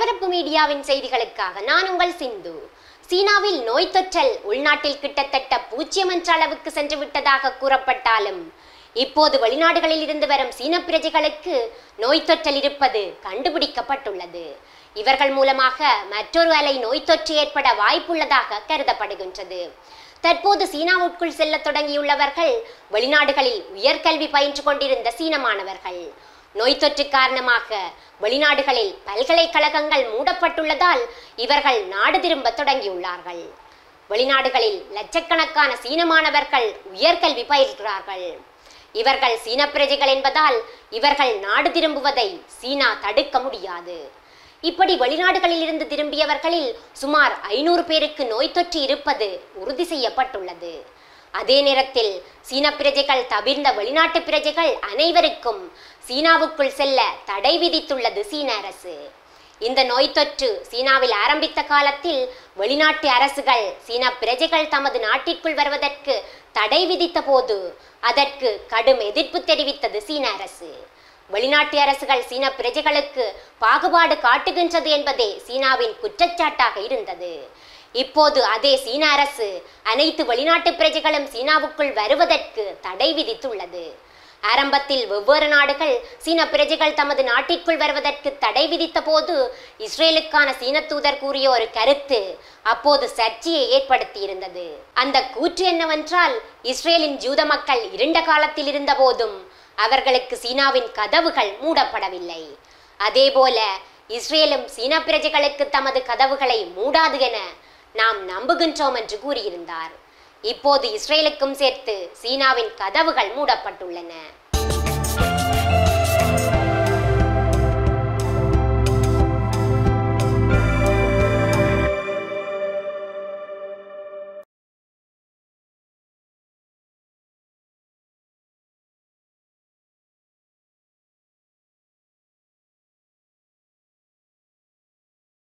பரபரப்பு மீடியாவின் செய்திகளுக்காக நான் உங்கள் சிந்து சீனாவில் நோய் தொற்றல் உள்நாட்டில் கிட்டத்தட்ட பூஜ்ஜியம் என்ற அளவுக்கு சென்று விட்டதாக கூறப்பட்டாலும் இப்போது வெளிநாடுகளில் இருந்து வரும் சீன பிரஜைகளுக்கு நோய் தொற்றல் இருப்பது கண்டுபிடிக்கப்பட்டுள்ளது இவர்கள் மூலமாக மற்றொரு அலை நோய் தொற்று ஏற்பட வாய்ப்புள்ளதாக கருதப்படுகின்றது தற்போது சீனாவுக்குள் செல்லத் தொடங்கியுள்ளவர்கள் வெளிநாடுகளில் உயர்கல்வி பயின்று கொண்டிருந்த சீன மாணவர்கள் நோய் தொற்று காரணமாக வெளிநாடுகளில் பல்கலைக்கழகங்கள் மூடப்பட்டுள்ளதால் இவர்கள் நாடு திரும்ப தொடங்கியுள்ளார்கள் வெளிநாடுகளில் லட்சக்கணக்கான சீன மாணவர்கள் உயர்கல்வி பயில்கிறார்கள் இவர்கள் சீன பிரஜைகள் என்பதால் இவர்கள் நாடு திரும்புவதை சீனா தடுக்க முடியாது இப்படி வெளிநாடுகளில் இருந்து திரும்பியவர்களில் சுமார் ஐநூறு பேருக்கு நோய் தொற்று இருப்பது உறுதி செய்யப்பட்டுள்ளது அதே நேரத்தில் சீன பிரஜைகள் தவிர்ந்த வெளிநாட்டு பிரஜைகள் அனைவருக்கும் சீனாவுக்குள் செல்ல தடை விதித்துள்ளது சீன அரசு இந்த நோய் தொற்று சீனாவில் ஆரம்பித்த காலத்தில் வெளிநாட்டு அரசுகள் சீன பிரஜைகள் தமது நாட்டிற்குள் வருவதற்கு தடை விதித்த போது அதற்கு கடும் எதிர்ப்பு தெரிவித்தது சீன அரசு வெளிநாட்டு அரசுகள் சீன பிரஜைகளுக்கு பாகுபாடு காட்டுகின்றது என்பதே சீனாவின் குற்றச்சாட்டாக இருந்தது இப்போது அதே சீன அரசு அனைத்து வெளிநாட்டு பிரஜைகளும் சீனாவுக்குள் வருவதற்கு தடை விதித்துள்ளது ஆரம்பத்தில் வெவ்வேறு நாடுகள் சீன பிரஜைகள் தமது நாட்டிற்குள் வருவதற்கு தடை விதித்த போது இஸ்ரேலுக்கான சீன தூதர் கூறிய ஒரு கருத்து அப்போது சர்ச்சையை ஏற்படுத்தி இருந்தது அந்த கூற்று என்னவென்றால் இஸ்ரேலின் ஜூத மக்கள் இருண்ட காலத்தில் இருந்த போதும் அவர்களுக்கு சீனாவின் கதவுகள் மூடப்படவில்லை அதேபோல இஸ்ரேலும் சீன பிரஜைகளுக்கு தமது கதவுகளை மூடாது என நாம் நம்புகின்றோம் என்று கூறியிருந்தார் இப்போது இஸ்ரேலுக்கும் சேர்த்து சீனாவின் கதவுகள் மூடப்பட்டுள்ளன